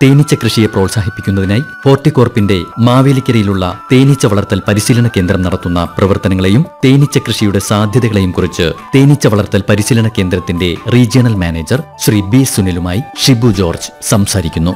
തേനീച്ച കൃഷിയെ പ്രോത്സാഹിപ്പിക്കുന്നതിനായി ഹോർട്ടികോർപ്പിന്റെ മാവേലിക്കരയിലുള്ള തേനീച്ച വളർത്തൽ പരിശീലന കേന്ദ്രം നടത്തുന്ന പ്രവർത്തനങ്ങളെയും തേനീച്ച കൃഷിയുടെ സാധ്യതകളെയും കുറിച്ച് തേനീച്ച വളർത്തൽ പരിശീലന കേന്ദ്രത്തിന്റെ റീജിയണൽ മാനേജർ ശ്രീ ബി സുനിലുമായി ഷിബു ജോർജ് സംസാരിക്കുന്നു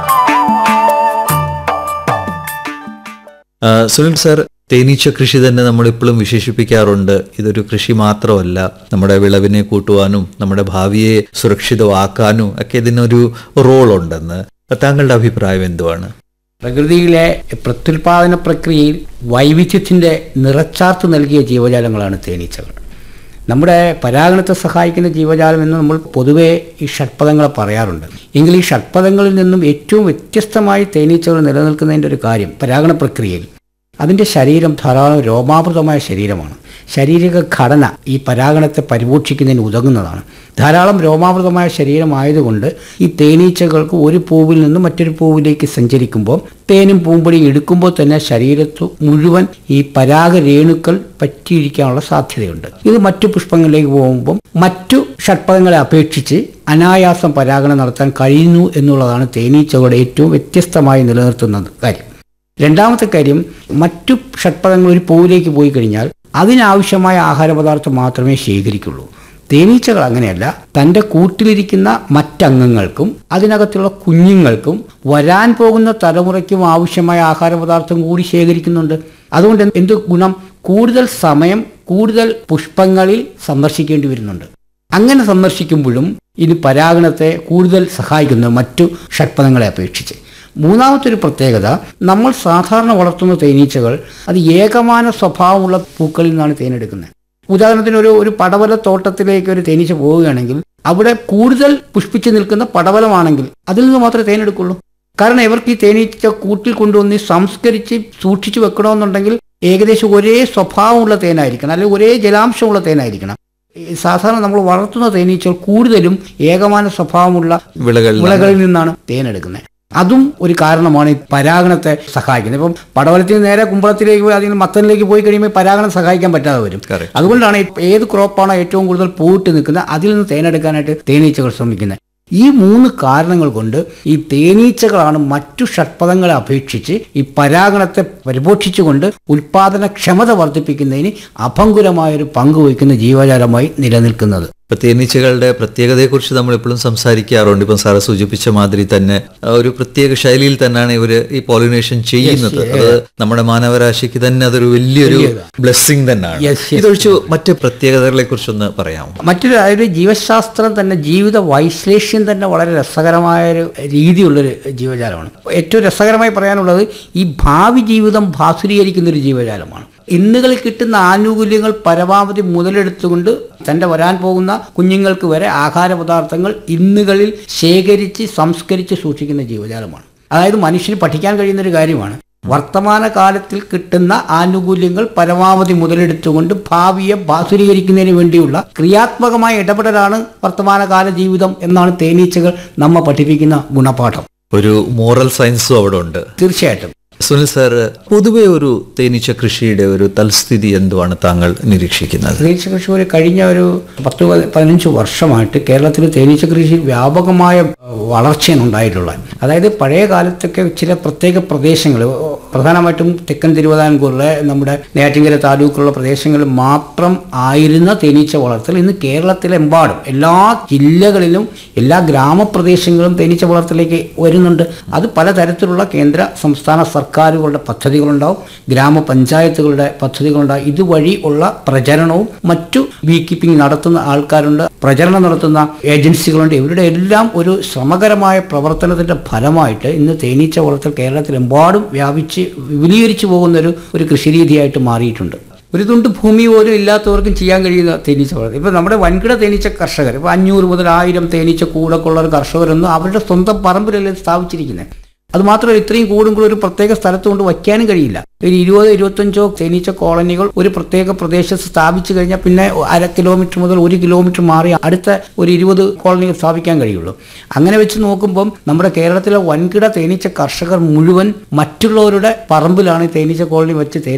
ആ, സുനിൽ സാർ തേനീച്ച കൃഷി തന്നെ നമ്മൾ ഇപ്പോഴും വിശേഷിപ്പിക്കാറുണ്ട് ഇതൊരു കൃഷി മാത്രമല്ല നമ്മുടെ വിളവിനെ കൂട്ടുവാനും നമ്മുടെ ഭാവിയെ സുരക്ഷിതമാക്കാനും ഒക്കെ ഇതിനൊരു റോൾ ഉണ്ടെന്ന് താങ്കളുടെ അഭിപ്രായം എന്തുവാണ് പ്രകൃതിയിലെ പ്രത്യുൽപാദന പ്രക്രിയയിൽ വൈവിധ്യത്തിൻ്റെ നിറച്ചാർത്ത് നൽകിയ ജീവജാലങ്ങളാണ് തേനീച്ചകൾ നമ്മുടെ പരാഗണത്തെ സഹായിക്കുന്ന ജീവജാലം എന്ന് നമ്മൾ പൊതുവേ ഈ ഷഡ്പദങ്ങളെ പറയാറുണ്ട് എങ്കിൽ ഈ ഷഡ്പദങ്ങളിൽ നിന്നും ഏറ്റവും വ്യത്യസ്തമായി തേനീച്ചകൾ നിലനിൽക്കുന്നതിൻ്റെ ഒരു കാര്യം പരാഗണ പ്രക്രിയയിൽ അതിൻ്റെ ശരീരം ധാരാളം രോമാവൃതമായ ശരീരമാണ് ശാരീരിക ഘടന ഈ പരാഗണത്തെ പരിപോഷിക്കുന്നതിന് ഉതകുന്നതാണ് ധാരാളം രോമാവൃതമായ ശരീരമായതുകൊണ്ട് ഈ തേനീച്ചകൾക്ക് ഒരു പൂവിൽ നിന്ന് മറ്റൊരു പൂവിലേക്ക് സഞ്ചരിക്കുമ്പോൾ തേനും പൂമ്പൊടിയും എടുക്കുമ്പോൾ തന്നെ ശരീരത്തു മുഴുവൻ ഈ പരാഗരേണുക്കൾ പറ്റിയിരിക്കാനുള്ള സാധ്യതയുണ്ട് ഇത് മറ്റു പുഷ്പങ്ങളിലേക്ക് പോകുമ്പോൾ മറ്റു ഷഡ്പദങ്ങളെ അപേക്ഷിച്ച് അനായാസം പരാഗണം നടത്താൻ കഴിയുന്നു എന്നുള്ളതാണ് തേനീച്ചകളുടെ ഏറ്റവും വ്യത്യസ്തമായി നിലനിർത്തുന്ന കാര്യം രണ്ടാമത്തെ കാര്യം മറ്റു ഷഡ്പദങ്ങൾ ഒരു പൂവിലേക്ക് പോയി കഴിഞ്ഞാൽ അതിനാവശ്യമായ ആഹാരപദാർത്ഥം മാത്രമേ ശേഖരിക്കുള്ളൂ തേനീച്ചകൾ അങ്ങനെയല്ല തൻ്റെ കൂട്ടിലിരിക്കുന്ന മറ്റംഗങ്ങൾക്കും അതിനകത്തുള്ള കുഞ്ഞുങ്ങൾക്കും വരാൻ പോകുന്ന തലമുറയ്ക്കും ആവശ്യമായ ആഹാരപദാർത്ഥം കൂടി ശേഖരിക്കുന്നുണ്ട് അതുകൊണ്ട് എന്ത് ഗുണം കൂടുതൽ സമയം കൂടുതൽ പുഷ്പങ്ങളിൽ സന്ദർശിക്കേണ്ടി വരുന്നുണ്ട് അങ്ങനെ സന്ദർശിക്കുമ്പോഴും ഇത് പരാഗണത്തെ കൂടുതൽ സഹായിക്കുന്നു മറ്റു ഷഡ്പദങ്ങളെ അപേക്ഷിച്ച് മൂന്നാമത്തെ ഒരു പ്രത്യേകത നമ്മൾ സാധാരണ വളർത്തുന്ന തേനീച്ചകൾ അത് ഏകമാന സ്വഭാവമുള്ള പൂക്കളിൽ നിന്നാണ് തേനെടുക്കുന്നത് ഉദാഹരണത്തിന് ഒരു ഒരു പടവല തോട്ടത്തിലേക്ക് ഒരു തേനീച്ച പോവുകയാണെങ്കിൽ അവിടെ കൂടുതൽ പുഷ്പിച്ച് നിൽക്കുന്ന പടവലമാണെങ്കിൽ അതിൽ നിന്ന് മാത്രമേ തേനെടുക്കുള്ളൂ കാരണം ഇവർക്ക് ഈ തേനീച്ച കൂട്ടിൽ കൊണ്ടുവന്ന് സംസ്കരിച്ച് സൂക്ഷിച്ചു വെക്കണമെന്നുണ്ടെങ്കിൽ ഏകദേശം ഒരേ സ്വഭാവമുള്ള തേനായിരിക്കണം അല്ലെങ്കിൽ ഒരേ ജലാംശമുള്ള തേനായിരിക്കണം ഈ സാധാരണ നമ്മൾ വളർത്തുന്ന തേനീച്ചകൾ കൂടുതലും ഏകമാന സ്വഭാവമുള്ള വിളകളിൽ വിളകളിൽ നിന്നാണ് തേനെടുക്കുന്നത് അതും ഒരു കാരണമാണ് ഈ പരാഗണത്തെ സഹായിക്കുന്നത് ഇപ്പം പടവലത്തിൽ നിന്ന് നേരെ കുമ്പളത്തിലേക്ക് പോയി അല്ലെങ്കിൽ മത്തനിലേക്ക് പോയി കഴിയുമ്പോൾ പരാഗണം സഹായിക്കാൻ പറ്റാതെ വരും Correct. അതുകൊണ്ടാണ് ഈ ഏത് ക്രോപ്പാണോ ഏറ്റവും കൂടുതൽ പൂവിട്ട് നിൽക്കുന്നത് അതിൽ നിന്ന് തേനെടുക്കാനായിട്ട് തേനീച്ചകൾ ശ്രമിക്കുന്നത് ഈ മൂന്ന് കാരണങ്ങൾ കൊണ്ട് ഈ തേനീച്ചകളാണ് മറ്റു ഷഡ്പദങ്ങളെ അപേക്ഷിച്ച് ഈ പരാഗണത്തെ പരിപോഷിച്ചുകൊണ്ട് ഉൽപാദനക്ഷമത വർദ്ധിപ്പിക്കുന്നതിന് അഭംഗുരമായൊരു പങ്ക് വഹിക്കുന്ന ജീവജാലമായി നിലനിൽക്കുന്നത് ഇപ്പൊ തേനീച്ചകളുടെ പ്രത്യേകതയെക്കുറിച്ച് നമ്മൾ എപ്പോഴും സംസാരിക്കാറുണ്ട് ഇപ്പം സാറ് സൂചിപ്പിച്ച മാതിരി തന്നെ ആ, ഒരു പ്രത്യേക ശൈലിയിൽ തന്നെയാണ് ഇവര് ഈ പോളിനേഷൻ ചെയ്യുന്നത് അത് നമ്മുടെ മാനവരാശിക്ക് തന്നെ അതൊരു വലിയൊരു ബ്ലെസ്സിങ് തന്നെയാണ് Yes, yes. ഇതൊഴിച്ച് മറ്റ് പ്രത്യേകതകളെ കുറിച്ചൊന്ന് പറയാമോ മറ്റൊരു അതായത് ജീവശാസ്ത്രം തന്നെ ജീവിത വൈശ്ലേഷ്യം തന്നെ വളരെ രസകരമായ ഒരു രീതിയുള്ളൊരു ജീവജാലമാണ് ഏറ്റവും രസകരമായി പറയാനുള്ളത് ഈ ഭാവി ജീവിതം ഭാസുരീകരിക്കുന്ന ഒരു ജീവജാലമാണ് ഇന്നുകളിൽ കിട്ടുന്ന ആനുകൂല്യങ്ങൾ പരമാവധി മുതലെടുത്തുകൊണ്ട് തൻ്റെ വരാൻ പോകുന്ന കുഞ്ഞുങ്ങൾക്ക് വരെ ആഹാര പദാർത്ഥങ്ങൾ ഇന്നുകളിൽ ശേഖരിച്ച് സംസ്കരിച്ച് സൂക്ഷിക്കുന്ന ജീവജാലമാണ് അതായത് മനുഷ്യന് പഠിക്കാൻ കഴിയുന്ന ഒരു കാര്യമാണ് വർത്തമാന കാലത്തിൽ കിട്ടുന്ന ആനുകൂല്യങ്ങൾ പരമാവധി മുതലെടുത്തുകൊണ്ട് ഭാവിയെ ബാസുരീകരിക്കുന്നതിന് വേണ്ടിയുള്ള ക്രിയാത്മകമായ ഇടപെടലാണ് വർത്തമാനകാല ജീവിതം എന്നാണ് തേനീച്ചകൾ നമ്മെ പഠിപ്പിക്കുന്ന ഗുണപാഠം ഒരു മോറൽ സയൻസും അവിടെ ഉണ്ട് തീർച്ചയായിട്ടും സുനിൽ സാർ പൊതുവെ ഒരു തേനീച്ച കൃഷിയുടെ ഒരു തൽസ്ഥിതി എന്തുവാണ് താങ്കൾ നിരീക്ഷിക്കുന്നത് തേനീച്ച കൃഷി ഒരു കഴിഞ്ഞ ഒരു പത്ത് പതി- പതിനഞ്ച് വർഷമായിട്ട് കേരളത്തിൽ തേനീച്ച കൃഷിയിൽ വ്യാപകമായ ഏഹ്, വളർച്ചയാണ് ഉണ്ടായിട്ടുള്ളത് അതായത് പഴയ കാലത്തൊക്കെ ചില പ്രത്യേക പ്രദേശങ്ങൾ പ്രധാനമായിട്ടും തെക്കൻ തിരുവിതാംകൂറിലെ നമ്മുടെ നെയ്യാറ്റിൻകര താലൂക്കുള്ള പ്രദേശങ്ങളിൽ മാത്രം ആയിരുന്ന തേനീച്ച വളർത്തൽ ഇന്ന് കേരളത്തിലെമ്പാടും എല്ലാ ജില്ലകളിലും എല്ലാ ഗ്രാമപ്രദേശങ്ങളും തേനീച്ച വളർത്തലേക്ക് വരുന്നുണ്ട് അത് പലതരത്തിലുള്ള കേന്ദ്ര സംസ്ഥാന സർക്കാരുകളുടെ പദ്ധതികളുണ്ടാവും ഗ്രാമപഞ്ചായത്തുകളുടെ പദ്ധതികളുണ്ടാവും ഇതുവഴി ഉള്ള പ്രചരണവും മറ്റു ബീ കീപ്പിംഗ് നടത്തുന്ന ആൾക്കാരുണ്ട് പ്രചരണം നടത്തുന്ന ഏജൻസികളുണ്ട് ഇവരുടെ എല്ലാം ഒരു ശ്രമകരമായ പ്രവർത്തനത്തിന്റെ ഫലമായിട്ട് ഇന്ന് തേനീച്ച വളർത്തൽ കേരളത്തിലെമ്പാടും വ്യാപിച്ച് വിപുലീകരിച്ചു പോകുന്ന ഒരു ഒരു കൃഷിരീതിയായിട്ട് മാറിയിട്ടുണ്ട് ഒരു തുണ്ട് ഭൂമി പോലും ഇല്ലാത്തവർക്കും ചെയ്യാൻ കഴിയുന്ന തേനീച്ച വളർത്തൽ ഇപ്പോൾ നമ്മുടെ വൻകിട തേനീച്ച കർഷകർ ഇപ്പോൾ അഞ്ഞൂറ് മുതൽ ആയിരം തേനീച്ച കൂടൊക്കെ ഉള്ള ഒരു കർഷകരൊന്നും അവരുടെ സ്വന്തം പറമ്പിലല്ലേ സ്ഥാപിച്ചിരിക്കുന്നത് അത് മാത്രമല്ല ഇത്രയും കൂടും കൂടെ ഒരു പ്രത്യേക സ്ഥലത്ത് കൊണ്ട് വയ്ക്കാനും കഴിയില്ല ഒരു ഇരുപത് ഇരുപത്തഞ്ചോ തേനീച്ച കോളനികൾ ഒരു പ്രത്യേക പ്രദേശത്ത് സ്ഥാപിച്ചു കഴിഞ്ഞാൽ പിന്നെ അര കിലോമീറ്റർ മുതൽ ഒരു കിലോമീറ്റർ മാറി അടുത്ത ഒരു ഇരുപത് കോളനികൾ സ്ഥാപിക്കാൻ കഴിയുള്ളൂ അങ്ങനെ വെച്ച് നോക്കുമ്പം നമ്മുടെ കേരളത്തിലെ വൻകിട തേനീച്ച കർഷകർ മുഴുവൻ മറ്റുള്ളവരുടെ പറമ്പിലാണ് ഈ തേനീച്ച കോളനി വെച്ച് തേ